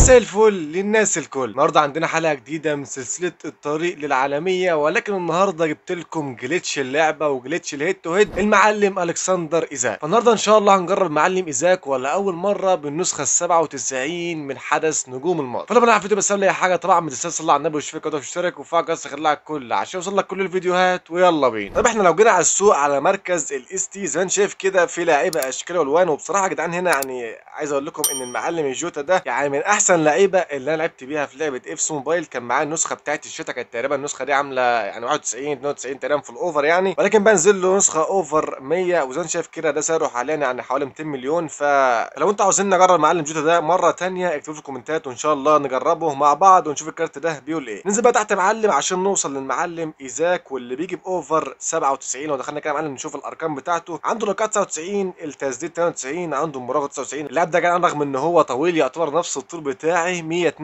مساء الفل للناس الكل النهارده عندنا حلقه جديده من سلسله الطريق للعالميه ولكن النهارده جبت لكم جليتش اللعبه وجليتش الهيد تو هيد المعلم الكسندر ايزاك فالنهارده ان شاء الله هنجرب معلم ايزاك ولا اول مره بالنسخه ال 97 من حدث نجوم الماضي فلما نعرف فيديو بس قبل اي حاجه طبعا ما تنساش تصلي على النبي وتشترك القناه وتشترك وفعل جرس خليها الكل عشان يوصل لك كل الفيديوهات ويلا بينا طب احنا لو جينا على السوق على مركز الاس تي زي ما انت شايف كده في لعيبه اشكال والوان وبصراحه يا جدعان هنا يعني عايز اقول لكم ان المعلم الجوتا ده يعني من احسن لعيبه اللي انا لعبت بيها في لعبه افس موبايل كان معاه النسخه بتاعت الشتا كانت تقريبا النسخه دي عامله يعني 91 92 تقريبا في الاوفر يعني ولكن بنزل له نسخه اوفر 100 وزي ما انت شايف كده ده سعره حاليا يعني حوالي 200 مليون فلو انتوا عاوزين نجرب معلم جوتا ده مره تانية اكتبوا في الكومنتات وان شاء الله نجربه مع بعض ونشوف الكارت ده بيقول ايه ننزل بقى تحت يا معلم عشان نوصل للمعلم ايزاك واللي بيجي باوفر 97 لو دخلنا كده يا معلم نشوف الارقام بتاعته عنده نقاط 99 التسديد 92 عنده مراوغه 99 اللاعب ده كان رغم ان هو طويل يعتبر نفس الطول بتاعي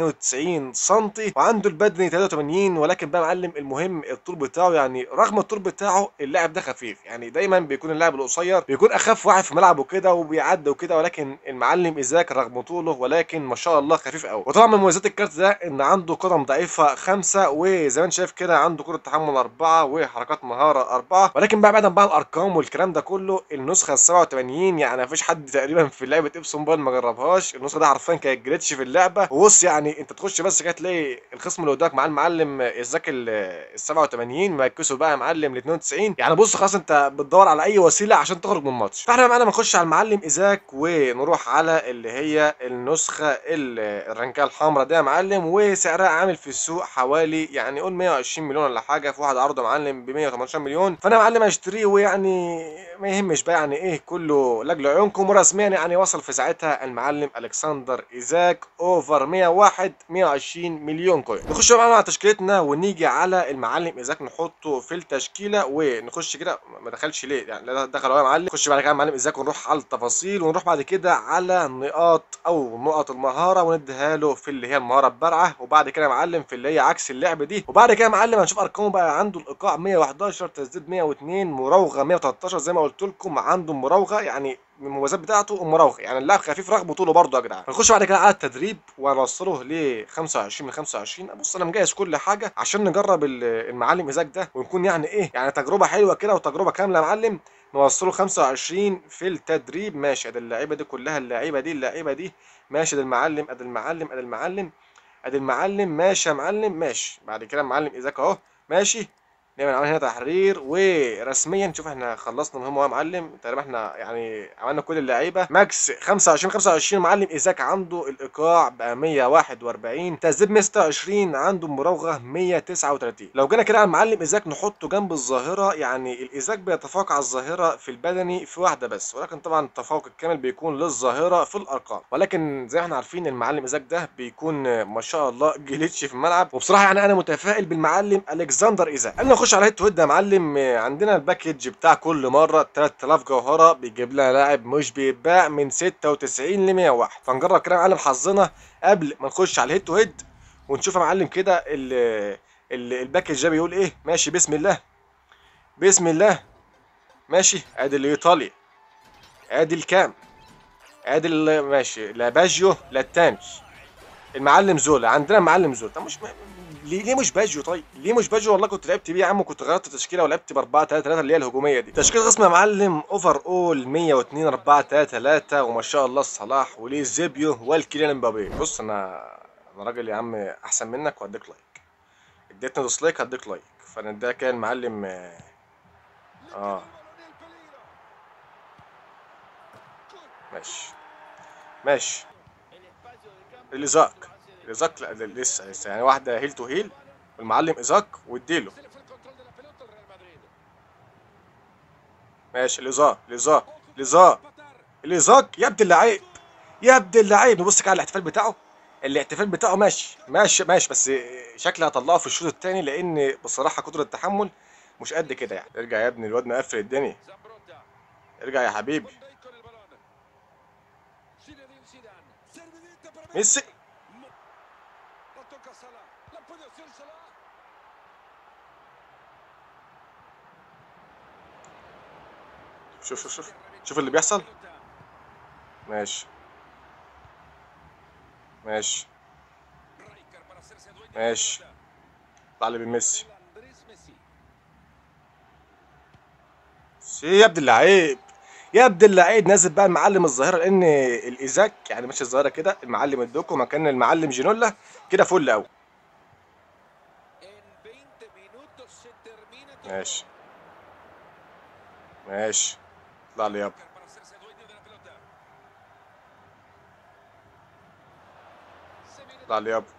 192 سم وعنده البدني 83 ولكن بقى معلم المهم الطول بتاعه يعني رغم الطول بتاعه اللاعب ده خفيف يعني دايما بيكون اللاعب القصير بيكون اخف واحد في ملعبه كده وبيعدي وكده ولكن المعلم ايزاك رغم طوله ولكن ما شاء الله خفيف قوي وطبعا من مميزات الكارت ده ان عنده قدم ضعيفه خمسه وزي ما انت شايف كده عنده كره تحمل اربعه وحركات مهاره اربعه ولكن بقى بعيدا بقى عن الارقام والكلام ده كله النسخه ال 87 يعني ما فيش حد تقريبا في لعبه ابسون بال ما جربهاش النسخه دي حرفيا كانت جليتش في اللعبه وبص يعني انت تخش بس كده تلاقي الخصم اللي قدامك مع المعلم ايزاك ال 87 مركزه بقى يا معلم ال 92 يعني بص خلاص انت بتدور على اي وسيله عشان تخرج من الماتش فاحنا معانا بنخش على المعلم ايزاك ونروح على اللي هي النسخه ال- الرنكه الحمراء دي يا معلم وسعرها عامل في السوق حوالي يعني قول 120 مليون ولا حاجه في واحد عرضه يا معلم ب 118 مليون فانا يا معلم هشتريه ويعني ما يهمش بقى يعني ايه كله لاجل عيونكم ورسميا يعني وصل في ساعتها المعلم الكسندر ايزاك اوفر 101 120 مليون كوين نخش بقى على تشكيلتنا ونيجي على المعلم ايزاك نحطه في التشكيله ونخش كده ما دخلش ليه يعني لا دخل هو يا معلم نخش بعد كده على المعلم ايزاك ونروح على التفاصيل ونروح بعد كده على نقاط او نقط المهاره ونديها له في اللي هي المهاره البارعه وبعد كده يا معلم في اللي هي عكس اللعبه دي وبعد كده يا معلم هنشوف ارقامه بقى عنده الايقاع 111 تسديد 102 مراوغه 113 زي ما قلت لكم عنده مراوغه يعني من المميزات بتاعته المراوغه يعني اللاعب خفيف رغم طوله برضه يا جدعان هنخش بعد كده على التدريب وهنوصله ل 25 من 25 بص انا مجهز كل حاجه عشان نجرب ال- المعلم ايزاك ده ونكون يعني ايه يعني تجربه حلوه كده وتجربه كامله يا معلم نوصله 25 في التدريب ماشي ادي اللعيبه دي كلها اللعيبه دي اللعيبه دي ماشي ادي المعلم ادي المعلم ادي المعلم ادي المعلم ماشي يا معلم ماشي بعد كده المعلم ايزاك اهو ماشي نعمل عملنا هنا تحرير ورسميا نشوف احنا خلصنا المهمه يا معلم تقريبا احنا يعني عملنا كل اللعيبه ماكس 25 25 معلم ايزاك عنده الايقاع بقى 141 تسديد 126 عنده مراوغه 139 لو جينا كده على المعلم ايزاك نحطه جنب الظاهره يعني الايزاك بيتفوق على الظاهره في البدني في واحده بس ولكن طبعا التفوق الكامل بيكون للظاهره في الارقام ولكن زي ما احنا عارفين المعلم ايزاك ده بيكون ما شاء الله جليتش في الملعب وبصراحه يعني انا متفائل بالمعلم الكسندر ايزاك قبل ما نخش على هيد تو هيد يا معلم عندنا الباكج بتاع كل مره 3000 جوهره بيجيب لنا لاعب مش بيتباع من 96 ل 101 فنجرب كده يا معلم حظنا قبل ما نخش على الهيد تو هيد ونشوف يا معلم كده ال- ال- الباكج ده بيقول ايه ماشي بسم الله بسم الله ماشي ادي الايطالي ادي الكام ادي ال- ماشي لا باجيو لا تانش المعلم زولا عندنا معلم زولا طب مش م... ليه ليه مش باجيو طيب ليه مش باجيو والله كنت لعبت بيه يا عم كنت غيرت التشكيله ولعبت ب 4 3 3 اللي هي الهجوميه دي تشكيله خصم يا معلم اوفر اول 102 4 3 3 وما شاء الله صلاح وليه زيبيو والكيليان امبابي بص انا انا راجل يا عم احسن منك وهديك لايك اديتني ديسلايك هديك لايك فانا ده كان المعلم اه آه. ماشي ماشي الازاك الازاك لا ده لسه لسه يعني واحده هيل تو هيل والمعلم ازاك واديله ماشي الازاك الازاك الازاك الازاك يا ابن اللعيب يا ابن اللعيب نبص كده على الاحتفال بتاعه الاحتفال بتاعه ماشي ماشي ماشي بس شكلي هطلعه في الشوط الثاني لان بصراحه قدره التحمل مش قد كده يعني ارجع يا ابني الواد مقفل الدنيا ارجع يا حبيبي ميسي شوف شوف شوف شوف اللي بيحصل ماشي ماشي ماشي طلع لي بميسي سي يا ابن اللعيب يا ابن اللعيب نازل بقى المعلم الظاهره لان الايزاك يعني مش الظاهره كده المعلم الدوكو مكان المعلم جينولا كده فل قوي ماشي ماشي اطلع لي يابا اطلع لي يابا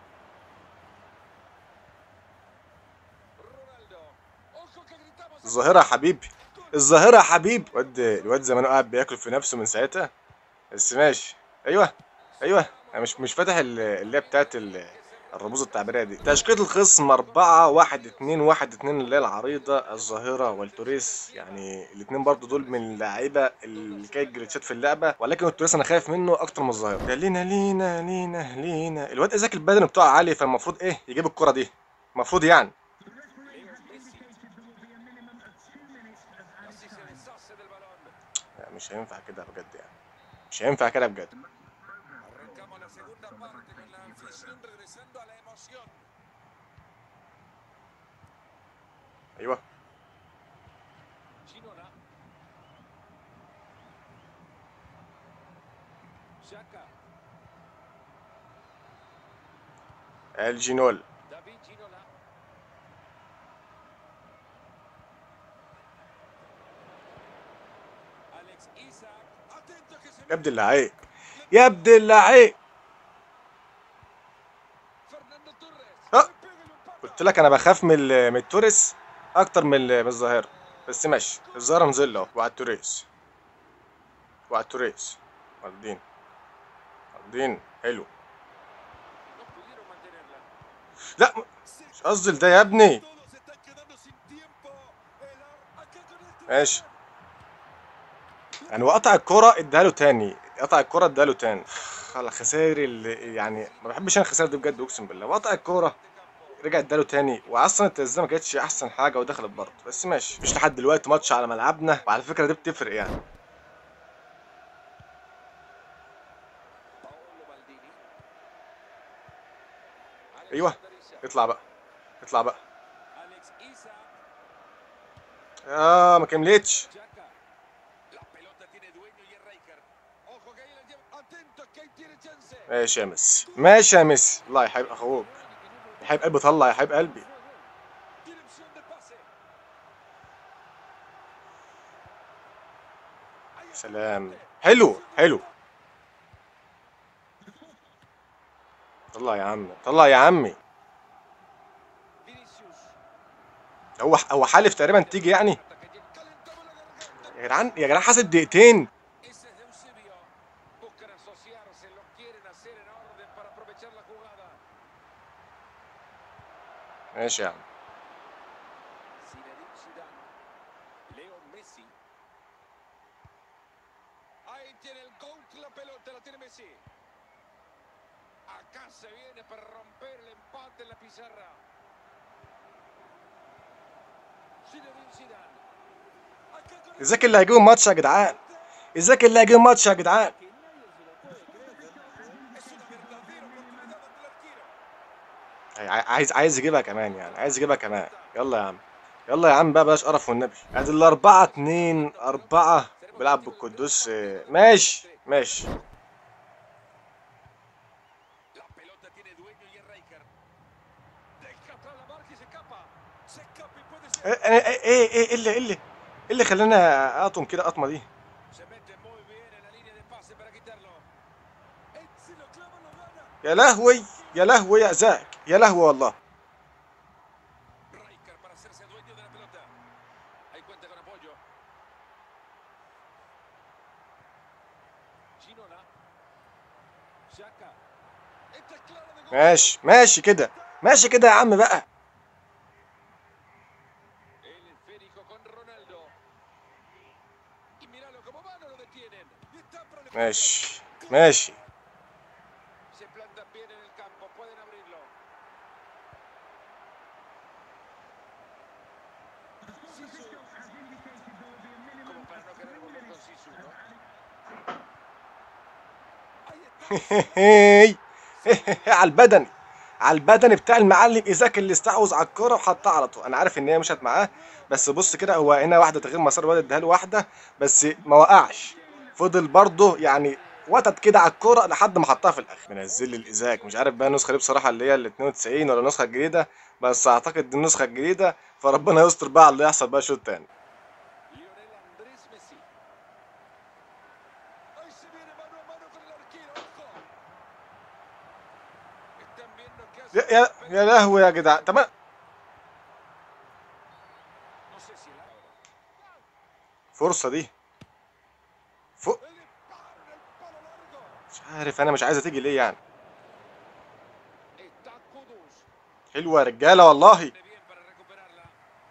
الظاهرة يا حبيبي الظاهرة يا حبيبي الواد الواد زمانه قاعد بياكل في نفسه من ساعتها بس ماشي ايوه ايوه انا مش مش فاتح ال- اللي هي بتاعت ال- الرموز التعبيرية دي تشكيلة الخصم أربعة واحد اتنين واحد اتنين اللي هي العريضة الظاهرة والتوريس يعني الاتنين برضو دول من اللعيبة اللي كانت جلتشات في اللعبة ولكن التوريس أنا خايف منه أكتر من الظاهرة ده لينا لينا لينا لينا الواد إيزاك البدني بتاعه عالي فالمفروض إيه يجيب الكرة دي المفروض يعني لا، مش هينفع كده بجد يعني مش هينفع كده بجد Arrancamos la segunda parte con la afición regresando a la emoción. أيوه Ginola. Xhaka. الجينول David Ginola. Alex Isaac. Atento que se يا ابن اللعيب يا ابن اللعيب Fernando Torres. ها. Pégale un palo. قلت لك انا بخاف من ال- من التوريس اكتر من ال- من الظاهره بس ماشي الظاهره نزل اهو وعلى التوريس وعلى التوريس واخدين واخدين حلو No pudieron mantenerla. لا م- مش قصدي ده يا ابني Todos están quedando sin tiempo. El ar- acá con este- ماشي يعني هو قطع الكرة اداها له تاني قطع الكرة اداها له تاني على خسائر اللي يعني ما بحبش انا الخسائر دي بجد اقسم بالله وقطع الكرة رجع اداله تاني واصلا التسديده ما كانتش احسن حاجه ودخلت برضه بس ماشي مش لحد دلوقتي ماتش على ملعبنا وعلى فكره دي بتفرق يعني Paolo Maldini. ايوه Alexander Isaac. اطلع بقى اطلع بقى Alex Isaac. اه ما كملتش Chaca. La pelota tiene dueño y es Riker. Ojo que ahí la lleva. Atento que ahí tiene chance. ماشي يا ميسي ماشي يا ميسي الله يا حبيب اخوك يا حبيب قلبي طلع يا حبيب قلبي Tiene opción de pase. Ahí está. سلام حلو حلو طلع يا عم طلع يا عمي Vinicius. هو هو حالف تقريبا تيجي يعني Hasta que llega- calentamos la garganta. يا جدعان يا جدعان حاسب دقيقتين Ese es de Eusebio. Buscan asociarse, lo quieren hacer en orden para aprovechar la jugada. ماشي يا عم Zinedine Zidane. Leo Messi. Ahí tiene el gol la pelota, la tiene Messi. Acá se viene para romper el empate en la pizarra. Zinedine Zidane. Acá con el- ازيك اللي هيجيبوا الماتش يا جدعان ازيك اللي هيجيبوا الماتش يا جدعان Es una verdadera oportunidad ante el arquero. عاي- عايز عايز يجيبها كمان يعني عايز يجيبها كمان يلا يا عم يلا يا عم بقى بلاش قرف والنبي ادي الاربعة اتنين اربعة بيلعب بالقدوس آه، ماشي ماشي La pelota tiene dueño y es Riker. Deja atrás la marca y se escapa. Se escapa y puede ser. ايه ايه ايه ايه اللي ايه اللي ايه اللي خلانا اقطم كده قطمه دي Se mete muy bien en la línea de pase para quitarlo. Eh, Si lo clava, lo gana. يا لهوي يا لهوي يا زاك يا لهوي والله Riker para hacerse dueño de la pelota. Ahí cuenta con apoyo. Ginola. Xhaka. Esta es clara de gol. ماشي ماشي كده ماشي كده يا عم بقى El esférico con Ronaldo. Y míralo cómo va, no lo detienen. Y está para el- ماشي ماشي Se planta bien en el campo, pueden abrirlo. Sisu. Como para no querer volver con Sisu, ¿no? Ahí está. هي على البدني على البدن بتاع المعلم ايزاك اللي استحوذ على الكوره وحطها على طول انا عارف ان هي مشت معاه بس بص كده هو هنا واحده تغيير مسار الواد اداها له واحده بس ما وقعش فضل برضه يعني وتد كده على الكوره لحد ما حطها في الاخر منزل لي الايزاك مش عارف بقى النسخه دي بصراحه اللي هي ال 92 ولا النسخه الجديده بس اعتقد دي النسخه الجديده فربنا يستر بقى على اللي يحصل بقى شوط تاني Lionel Andrés Messi. Ahí se viene mano a mano con el arquero. ¡Ojo! Están viendo qué hace. يا يا, يا لهوي يا جدعان طب أنا- No sé si la فرصه دي ف... El disparo en el palo largo. مش عارف انا مش عايزه تيجي ليه يعني Está Kudus. حلوه يا رجاله والله Viene bien para recuperarla.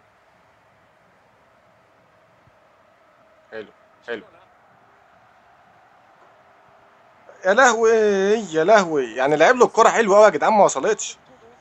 حلو حلو Girona. يا لهوي يا لهوي يعني لعب له الكرة حلوه قوي يا جدعان ما وصلتش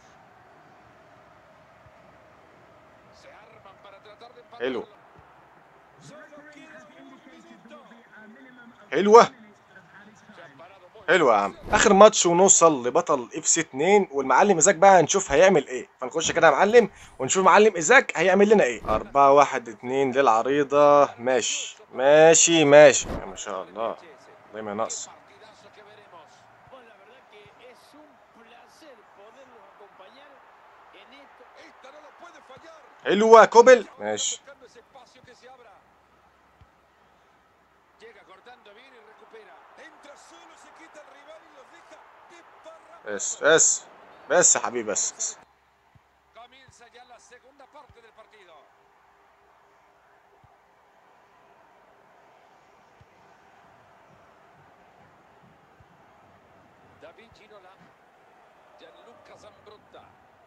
Se arman para tratar de empatar. حلو Solo queda un minuto. حلوه Se han parado muy حلوه يا عم اخر ماتش ونوصل لبطل اف سي 2 والمعلم ايزاك بقى هنشوف هيعمل ايه فنخش كده يا معلم ونشوف معلم ايزاك هيعمل لنا ايه 4 1 2 للعريضه ماشي ماشي ماشي يا ما شاء الله والله ما ناقص partidazo que veremos. Bueno, la verdad que es un placer poderlos acompañar en esto. Esta no lo puede fallar. حلوه كوبل ماشي Buscando ese espacio que se abra. Llega cortando bien y recupera. Entra solo, se quita el rival y los deja desparramados. بس بس بس يا حبيبي بس, بس. Comienza ya la segunda parte del partido. David Ginola. Gianluca Zambrotta.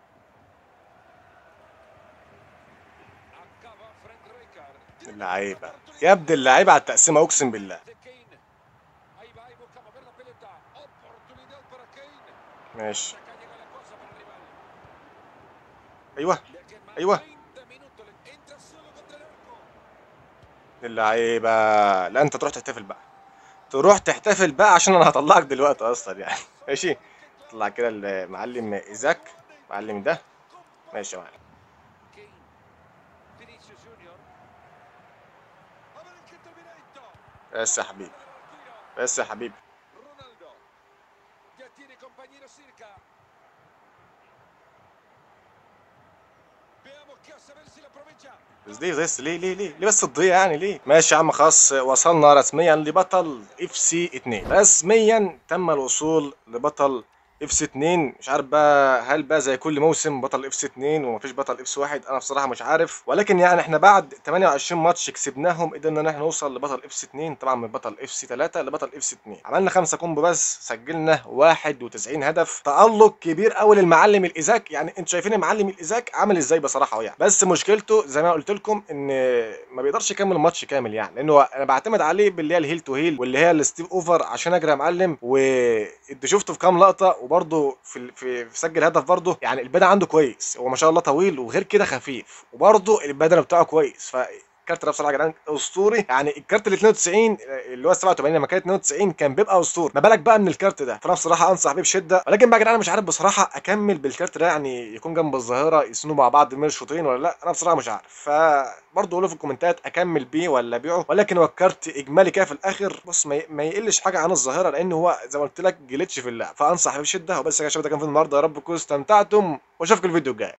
Acaba Frank Rijkaard. اللعيبه يا ابن اللعيبه على التقسيمه اقسم بالله De Kane. Ahí va y busca mover la pelota. Oportunidad para Kane. ماشي Acá llega la cosa para el rival. ايوه Le quedan más أيوة. 30 minutos. Le entra solo contra el arco. اللعيبه لا انت تروح تحتفل بقى تروح تحتفل بقى عشان انا هطلعك دلوقتي اصلا يعني ماشي طلع كده المعلم ايزاك معلم ده ماشي يا معلم Kane. Vinicius Junior. A ver en qué termina esto. بس يا حبيبي Al tiro. بس يا حبيبي Ronaldo. Ya tiene compañero cerca. Veamos qué hace, a ver si lo aprovecha. بس ليه بس ليه ليه ليه ليه بس تضيع يعني ليه ماشي يا عم خلاص وصلنا رسميا لبطل اف سي 2 رسميا تم الوصول لبطل اف سي 2 مش عارف بقى هل بقى زي كل موسم بطل اف سي 2 ومفيش بطل اف سي 1 انا بصراحه مش عارف ولكن يعني احنا بعد 28 ماتش كسبناهم قدرنا ان احنا نوصل لبطل اف سي 2 طبعا من بطل اف سي 3 لبطل اف سي 2 عملنا خمسة كومبو بس سجلنا 91 هدف تألق كبير قوي للمعلم الايزاك يعني انتوا شايفين المعلم الايزاك عامل ازاي بصراحه أهو يعني بس مشكلته زي ما قلت لكم ان ما بيقدرش يكمل الماتش كامل يعني لانه انا بعتمد عليه باللي هي الهيل تو هيل واللي هي الستيف اوفر عشان اجري يا معلم وانت شفته في كام لقطه وبرده في ال- في في سجل هدف برده يعني البدن عنده كويس هو ما شاء الله طويل وغير كده خفيف وبرده البدن بتاعه كويس ف الكارت ده بصراحه يا جدعان اسطوري يعني الكارت ال 92 اللي هو 87 لما كان 92 كان بيبقى اسطوري ما بالك بقى من الكارت ده فانا بصراحه انصح بيه بشده ولكن بقى يا جدعان انا مش عارف بصراحه اكمل بالكارت ده يعني يكون جنب الظاهره يسنوا مع بعض من الشوطين ولا لا انا بصراحه مش عارف فبرضه قولوا في الكومنتات اكمل بيه ولا ابيعه ولكن هو الكارت اجمالي كده في الاخر بص ما, ي... ما يقلش حاجه عن الظاهره لان هو زي ما قلت لك جليتش في اللعب فانصح بيه بشده وبس يا شباب ده كان فيديو النهارده يا رب تكونوا استمتعتم واشوفكم الفيديو الجاي